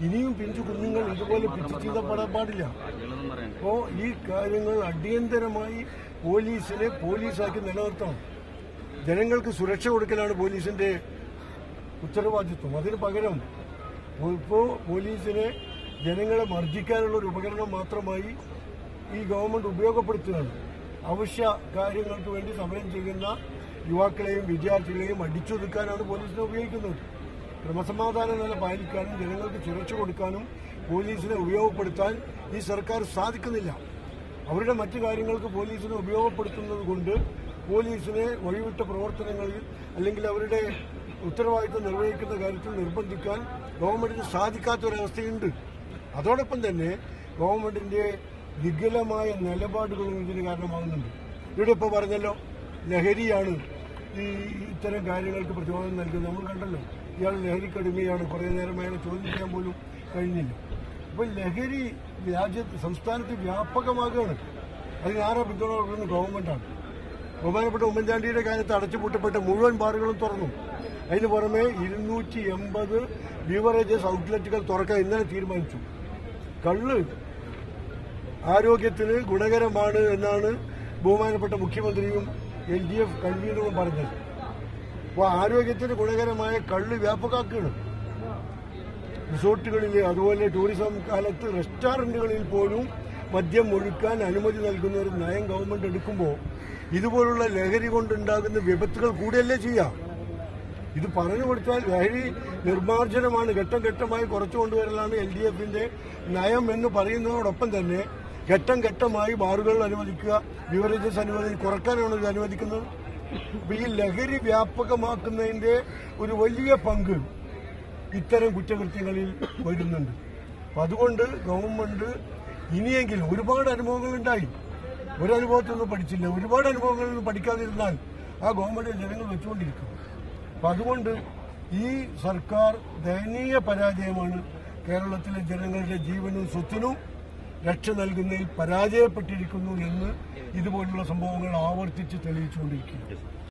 ഇനിയും പിഞ്ചു കുഞ്ഞുങ്ങൾ ഇതുപോലെ പിച്ചു ചീതപ്പെടാൻ പാടില്ല അപ്പോ ഈ കാര്യങ്ങൾ അടിയന്തരമായി പോലീസിനെ പോലീസാക്കി നിലനിർത്തണം ജനങ്ങൾക്ക് സുരക്ഷ കൊടുക്കലാണ് പോലീസിന്റെ ഉത്തരവാദിത്വം അതിന് പകരം ഇപ്പോ പോലീസിനെ ജനങ്ങളെ മർദ്ദിക്കാനുള്ള ഒരു ഉപകരണം മാത്രമായി ഈ ഗവൺമെന്റ് ഉപയോഗപ്പെടുത്തുകയാണ് അവശ്യ കാര്യങ്ങൾക്ക് വേണ്ടി സമരം ചെയ്യുന്ന യുവാക്കളെയും വിദ്യാർത്ഥികളെയും അടിച്ചൊതുക്കാനാണ് പോലീസിനെ ഉപയോഗിക്കുന്നത് ക്രമസമാധാന നില പാലിക്കാനും ജനങ്ങൾക്ക് സുരക്ഷ കൊടുക്കാനും പോലീസിനെ ഉപയോഗപ്പെടുത്താൻ ഈ സർക്കാർ സാധിക്കുന്നില്ല അവരുടെ മറ്റു കാര്യങ്ങൾക്ക് പോലീസിനെ ഉപയോഗപ്പെടുത്തുന്നത് കൊണ്ട് പോലീസിനെ വഴിവിട്ട പ്രവർത്തനങ്ങളിൽ അല്ലെങ്കിൽ അവരുടെ ഉത്തരവാദിത്തം നിർവഹിക്കുന്ന കാര്യത്തിൽ നിർബന്ധിക്കാൻ ഗവൺമെന്റിന് സാധിക്കാത്തൊരവസ്ഥയുണ്ട് അതോടൊപ്പം തന്നെ ഗവൺമെന്റിന്റെ വികലമായ നിലപാടുകളും ഇതിന് കാരണമാകുന്നുണ്ട് ഇവിടെ ഇപ്പോൾ പറഞ്ഞല്ലോ ലഹരിയാണ് ഈ ഇത്തരം കാര്യങ്ങൾക്ക് പ്രതിരോധം നൽകുന്നത് നമ്മൾ കണ്ടല്ലോ ഇയാൾ ലഹരിക്കടിമയാണ് കുറേ നേരം അയാളെ ചോദ്യം ചെയ്യാൻ പോലും കഴിഞ്ഞില്ല അപ്പോൾ ലഹരി രാജ്യത്ത് സംസ്ഥാനത്ത് വ്യാപകമാകുകയാണ് അതിന് ആരാ പിന്തുണ കൊടുക്കുന്നത് ഗവൺമെന്റാണ് ബഹുമാനപ്പെട്ട ഉമ്മൻചാണ്ടിയുടെ കാലത്ത് അടച്ചുപൂട്ടപ്പെട്ട മുഴുവൻ ബാറുകളും തുറന്നു അതിന് പുറമെ ഇരുന്നൂറ്റി എൺപത് ബീവറേജസ് ഔട്ട്ലെറ്റുകൾ തുറക്കാൻ ഇന്നലെ തീരുമാനിച്ചു കള്ള് ആരോഗ്യത്തിന് ഗുണകരമാണ് എന്നാണ് ബഹുമാനപ്പെട്ട മുഖ്യമന്ത്രിയും എൽ ഡി എഫ് കൺവീനറും പറഞ്ഞത് അപ്പോൾ ആരോഗ്യത്തിന് ഗുണകരമായ കള്ള് വ്യാപകമാക്കുകയാണ് റിസോർട്ടുകളിൽ അതുപോലെ ടൂറിസം കാലത്ത് റെസ്റ്റോറന്റുകളിൽ പോലും മദ്യം ഒഴുക്കാൻ അനുമതി നൽകുന്ന ഒരു നയം ഗവൺമെന്റ് എടുക്കുമ്പോൾ ഇതുപോലുള്ള ലഹരി കൊണ്ടുണ്ടാകുന്ന വിപത്തുകൾ കൂടിയല്ലേ ചെയ്യാം ഇത് പറഞ്ഞു കൊടുത്താൽ ലഹരി നിർമ്മാർജ്ജനമാണ് ഘട്ടം ഘട്ടമായി കുറച്ചു കൊണ്ടുവരലാണ് എൽ ഡി എഫിന്റെ നയം എന്ന് പറയുന്നതോടൊപ്പം തന്നെ ഘട്ടം ഘട്ടമായി ബാറുകൾ അനുവദിക്കുക ബിവറേജസ് അനുവദി കുറക്കാനാണ് ഇത് അനുവദിക്കുന്നത് അപ്പൊ ഈ ലഹരി വ്യാപകമാക്കുന്നതിന്റെ ഒരു വലിയ പങ്ക് ഇത്തരം കുറ്റകൃത്യങ്ങളിൽ വരുന്നുണ്ട് അപ്പൊ അതുകൊണ്ട് ഗവൺമെന്റ് ഇനിയെങ്കിലും ഒരുപാട് അനുഭവങ്ങൾ ഉണ്ടായി ഒരനുഭവത്തിൽ നിന്നും പഠിച്ചില്ല ഒരുപാട് അനുഭവങ്ങളിൽ നിന്ന് പഠിക്കാതിരുന്നാൽ ആ ഗവൺമെന്റ് ജനങ്ങൾ വെച്ചുകൊണ്ടിരിക്കും അപ്പൊ അതുകൊണ്ട് ഈ സർക്കാർ ദയനീയ പരാജയമാണ് കേരളത്തിലെ ജനങ്ങളുടെ ജീവനും സ്വത്തിനും രക്ഷ നൽകുന്നതിൽ പരാജയപ്പെട്ടിരിക്കുന്നു എന്ന് ഇതുപോലുള്ള സംഭവങ്ങൾ ആവർത്തിച്ച് തെളിയിച്ചുകൊണ്ടിരിക്കുന്നു